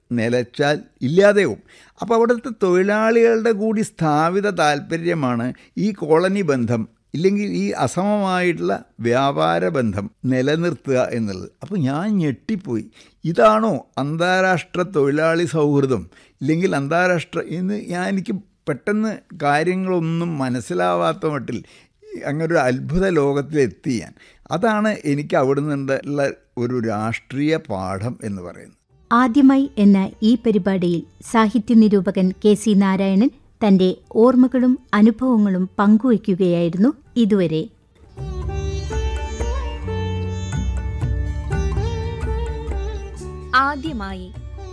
നിലച്ചാൽ ഇല്ലാതെയാവും അപ്പോൾ അവിടുത്തെ തൊഴിലാളികളുടെ കൂടി സ്ഥാപിത താല്പര്യമാണ് ഈ കോളനി ബന്ധം ഇല്ലെങ്കിൽ ഈ അസമമായിട്ടുള്ള വ്യാപാര ബന്ധം നിലനിർത്തുക എന്നുള്ളത് അപ്പോൾ ഞാൻ ഞെട്ടിപ്പോയി ഇതാണോ അന്താരാഷ്ട്ര തൊഴിലാളി സൗഹൃദം ഇല്ലെങ്കിൽ അന്താരാഷ്ട്ര ഇന്ന് ഞാൻ എനിക്ക് പെട്ടെന്ന് കാര്യങ്ങളൊന്നും മനസ്സിലാവാത്ത മട്ടിൽ അങ്ങനൊരു അത്ഭുത ലോകത്തിലെത്തി ഞാൻ അതാണ് എനിക്ക് അവിടെ നിന്നുള്ള ഒരു രാഷ്ട്രീയ പാഠം എന്ന് പറയുന്നത് ആദ്യമായി എന്ന ഈ പരിപാടിയിൽ സാഹിത്യ നിരൂപകൻ കെ സി നാരായണൻ തന്റെ ഓർമ്മകളും അനുഭവങ്ങളും പങ്കുവയ്ക്കുകയായിരുന്നു ഇതുവരെ ആദ്യമായി